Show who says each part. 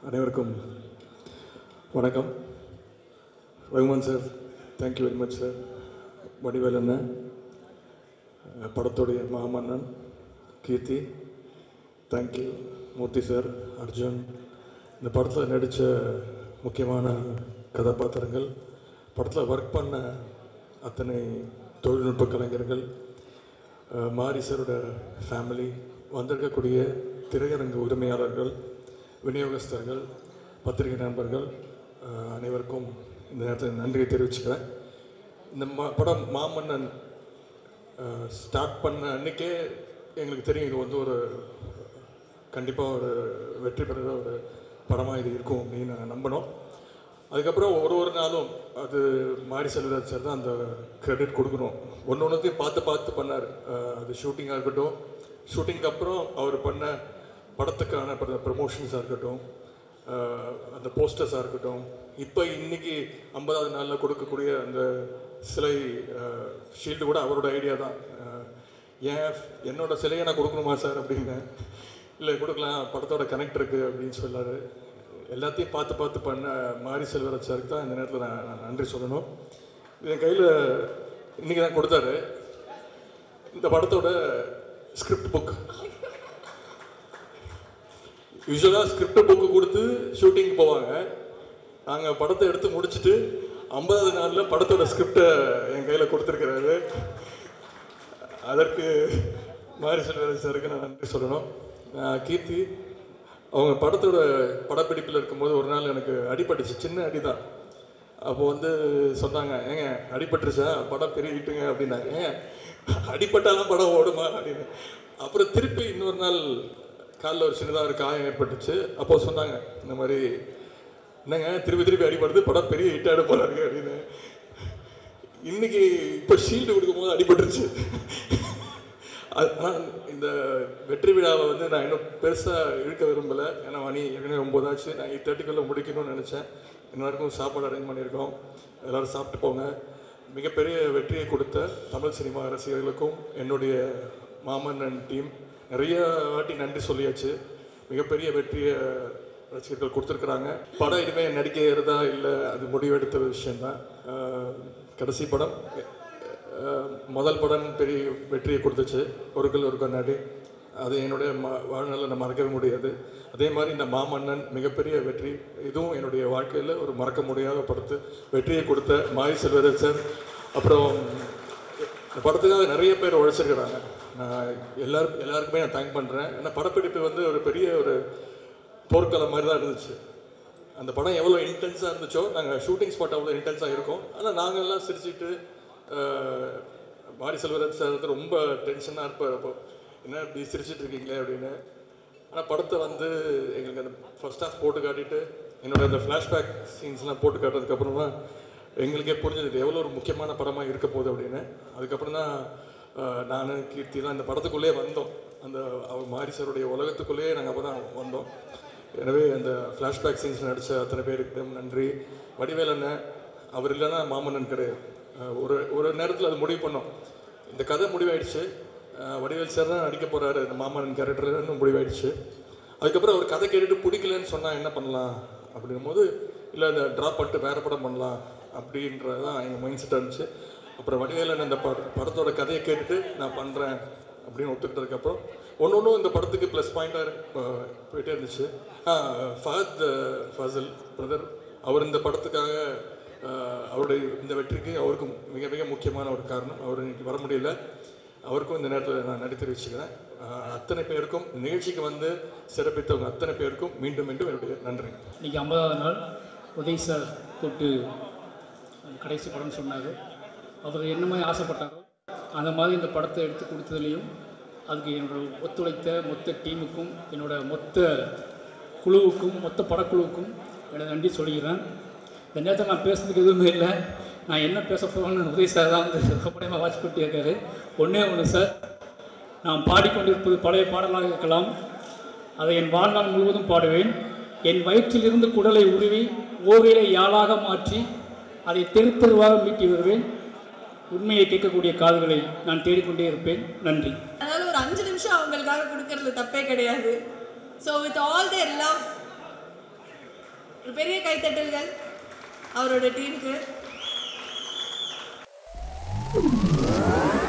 Speaker 1: அனைவருக்கும் வணக்கம் Rahman sir thank you very much sir Vadivel அண்ணன் அஹ் படத்துடைய மாமன்னன் கீர்த்தி தேங்க்யூ மூர்த்தி சார் அர்ஜுன் இந்த படத்தில் நடித்த முக்கியமான கதாபாத்திரங்கள் படத்தில் ஒர்க் பண்ண அத்தனை தொழில்நுட்ப கலைஞர்கள் அஹ் மாரி சாரோட ஃபேமிலி வந்திருக்கக்கூடிய திரையரங்கு உரிமையாளர்கள் விநியோகஸ்தர்கள் பத்திரிகை நண்பர்கள் அஹ் அனைவருக்கும் இந்த நேரத்தில் நன்றியை தெரிவிச்சுக்கிறேன் இந்த ம படம் மாமன்னன் ஸ்டார்ட் பண்ண அன்றைக்கே எங்களுக்கு தெரியும் இது வந்து ஒரு கண்டிப்பாக ஒரு வெற்றி பெறுகிற ஒரு படமாக இது இருக்கும் அப்படின்னு நாங்கள் நம்பினோம் அதுக்கப்புறம் ஒரு ஒரு நாளும் அது மாரி செல்வராஜ் சார் தான் அந்த கிரெடிட் கொடுக்கணும் ஒன்று ஒன்றுத்தையும் பார்த்து பார்த்து பண்ணார் அஹ் அது ஷூட்டிங்காக இருக்கட்டும் ஷூட்டிங்க்கு அப்புறம் அவர் பண்ண படத்துக்கான ப்ரமோஷன்ஸாக இருக்கட்டும் அஹ் அந்த போஸ்டர்ஸாக இருக்கட்டும் இப்போ இன்னைக்கு ஐம்பதாவது நாளில் கொடுக்கக்கூடிய அந்த சிலை ஷீல்டு கூட அவரோட ஐடியா தான் அஹ் ஏன் என்னோட சிலையை நான் கொடுக்கணுமா சார் அப்படின்னு இல்லை கொடுக்கலாம் படத்தோட கனெக்ட் இருக்குது அப்படின்னு சொல்லாரு எல்லாத்தையும் பார்த்து பார்த்து பண்ண மாரி செல்வராஜ் சாருக்கு தான் இந்த நேரத்தில் நான் நான் நன்றி சொல்லணும் இது என் கையில் இன்றைக்கி தான் கொடுத்தாரு இந்த படத்தோட ஸ்கிரிப்ட் புக் யூஸ்வலாக ஸ்கிரிப்ட் புக்கு கொடுத்து ஷூட்டிங் போவாங்க நாங்கள் படத்தை எடுத்து முடிச்சுட்டு ஐம்பதாவது நாளில் படத்தோட ஸ்கிரிப்டை என் கையில் கொடுத்துருக்கிறாரு அதற்கு மாரி செல்வராஜ் சாருக்கு நான் நன்றி சொல்லணும் ஆஹ் கீர்த்தி அவங்க படத்தோட படப்பிடிப்பில் இருக்கும்போது ஒரு நாள் எனக்கு அடிபட்டுச்சு சின்ன அடி தான் அப்போ வந்து சொன்னாங்க ஏங்க அடிபட்டுருச்சா படம் பெரிய ஹிட்டுங்க அப்படின்னாங்க ஏங்க அடிபட்டாலாம் படம் ஓடுமா அப்படின்னு அப்புறம் திருப்பி இன்னொரு நாள் காலில் ஒரு சின்னதாக ஒரு காயம் ஏற்பட்டுச்சு அப்போ சொன்னாங்க இந்த மாதிரி என்னங்க திருப்பி திருப்பி அடிபடுது படம் பெரிய ஹிட் ஆட போறாரு அப்படின்னு இன்னைக்கு இப்போ ஷீல்டு கொடுக்கும்போது அடிபட்டுருச்சு ஆனால் இந்த வெற்றி விழாவை வந்து நான் இன்னும் பெருசாக இழுக்க விரும்பலை ஏன்னா மணி ஏற்கனவே ஒம்போதாச்சு நான் எயிட் தேர்ட்டிக்குள்ளே முடிக்கணும்னு நினச்சேன் எல்லாருக்கும் சாப்பாடு அரேஞ்ச் பண்ணியிருக்கோம் எல்லோரும் சாப்பிட்டு போங்க மிகப்பெரிய வெற்றியை கொடுத்த தமிழ் சினிமா ரசிகர்களுக்கும் என்னுடைய மாமன்னன் டீம் நிறைய வாட்டி நன்றி சொல்லியாச்சு மிகப்பெரிய வெற்றியை ரசிகர்கள் கொடுத்துருக்குறாங்க படம் இனிமேல் நடிக்கிறதா இல்லை அது முடிவெடுத்த விஷயம்தான் ஆஹ் கடைசி படம் அஹ் முதல் படம் பெரிய வெற்றியை கொடுத்துச்சு ஒரு கல் ஒரு கண்ணாடி அது என்னுடைய ம வாழ்நாளில் நான் மறக்கவே முடியாது அதே மாதிரி இந்த மாமன்னன் மிகப்பெரிய வெற்றி இதுவும் என்னுடைய வாழ்க்கையில் ஒரு மறக்க முடியாத படத்து வெற்றியை கொடுத்த மாரி செல்வராஜ் சார் அப்புறம் இந்த படத்துக்காக நிறைய பேர் உழைச்சிருக்கிறாங்க நான் எல்லாரும் எல்லாருக்குமே நான் தேங்க் பண்ணுறேன் ஏன்னா படப்பிடிப்பு வந்து ஒரு பெரிய ஒரு போர்க்களம் மாதிரி தான் இருந்துச்சு அந்த படம் எவ்வளோ இன்டென்ஸாக இருந்துச்சோ நாங்கள் ஷூட்டிங் ஸ்பாட் அவ்வளோ இன்டென்ஸாக இருக்கும் ஆனால் நாங்கள் எல்லாம் சிரிச்சிட்டு ஆஹ், மாரி செல்வராஜ் சார் வந்து ரொம்ப டென்ஷனாக இருப்பார் அப்போ என்ன இப்படி சிரிச்சிட்டு இருக்கீங்களே அப்படின்னு ஆனால் படத்தை வந்து எங்களுக்கு அந்த ஃபர்ஸ்ட் ஹாஃப் போட்டு காட்டிட்டு என்னோட அந்த ஃப்ளாஷ்பேக் சீன்ஸ்லாம் போட்டு காட்டுறதுக்கப்புறம் தான் எங்களுக்கே புரிஞ்சது இது எவ்வளோ ஒரு முக்கியமான படமாக இருக்க போகுது அப்படின்னு அதுக்கப்புறம் தான் நான் கீர்த்திலாம் இந்த படத்துக்குள்ளேயே வந்தோம் அந்த அவர் மாரி சாருடைய உலகத்துக்குள்ளேயே நாங்கள் அப்போ தான் வந்தோம் எனவே அந்த ஃப்ளாஷ்பேக் சீன்ஸ் நடித்த அத்தனை பேருக்கு நன்றி வடிவேல் அண்ணன் அவர் இல்லைன்னா மாமன்னன் கிடையாது அஹ் ஒரு ஒரு நேரத்தில் அது முடிவு பண்ணோம் இந்த கதை முடிவாயிடுச்சு அஹ் வடிவேல் சார் தான் நடிக்க போகிறாரு இந்த மாமன்னன் கேரக்டர்னு முடிவாயிடுச்சு அதுக்கப்புறம் அவர் கதை கேட்டுட்டு பிடிக்கலன்னு சொன்னால் என்ன பண்ணலாம் அப்படின்னும் போது இல்லை இந்த ட்ராப் பண்ணிட்டு வேறு படம் பண்ணலாம் அப்படின்றது தான் எங்கள் மைண்ட் செட்டாக இருந்துச்சு அப்புறம் வடிவேலன் அந்த பட படத்தோட கதையை கேட்டுட்டு நான் பண்ணுறேன் அப்படின்னு ஒத்துக்கிட்டதுக்கப்புறம் ஒன்று ஒன்றும் இந்த படத்துக்கு ப்ளஸ் பாயிண்டாக போயிட்டே இருந்துச்சு ஃபஹத் ஃபசல் பிரதர் அவர் இந்த படத்துக்காக ஆஹ், அவருடைய இந்த வெற்றிக்கு அவருக்கும் மிக மிக முக்கியமான ஒரு காரணம் அவர் இன்னைக்கு வர முடியல அவருக்கும் இந்த நேரத்தில் நான் நன்றி தெரிவிச்சுக்கிறேன் ஆஹ், அத்தனை பேருக்கும் நிகழ்ச்சிக்கு வந்து சிறப்பித்தவங்க அத்தனை பேருக்கும் மீண்டும் மீண்டும் என்னுடைய நன்றி
Speaker 2: இன்றைக்கி ஐம்பதாவது நாள் உதய் சார் கூப்பிட்டு கடைசி படம் சொன்னார் அவர் என்ன மாதிரி ஆசைப்பட்டாரோ அந்த மாதிரி இந்த படத்தை எடுத்து கொடுத்ததுலேயும் அதுக்கு என்னோட ஒத்துழைத்த மொத்த டீமுக்கும் என்னோட மொத்த குழுவுக்கும் மொத்த படக்குழுவுக்கும் என்னோட நன்றி சொல்லிக்கிறேன் இந்த நேரத்தில் நான் பேசுறதுக்கு எதுவுமே இல்லை நான் என்ன பேச போகிறேன்னு உதய் சார் தான் வந்து ரொம்ப வாட்ச் பண்ணி இருக்காரு ஒன்றே ஒன்று சார் நான் பாடிக்கொண்டிருப்பது பழைய பாடலாக இருக்கலாம் அதை என் வாழ்நாள் முழுவதும் பாடுவேன் என் வயிற்றிலிருந்து குடலை உருவி ஓவியலை யாழாக மாற்றி அதை தெரு தெருவாக மீட்டி வருவேன் உண்மையை கேட்கக்கூடிய காதுகளை நான் தேடிக்கொண்டே இருப்பேன் நன்றி
Speaker 3: அதனால ஒரு அஞ்சு நிமிஷம் அவங்களுக்காக கொடுக்கறதுல தப்பே கிடையாது so with all their love ஒரு பெரிய கைத்தட்டல்கள் அவரோட டீமுக்கு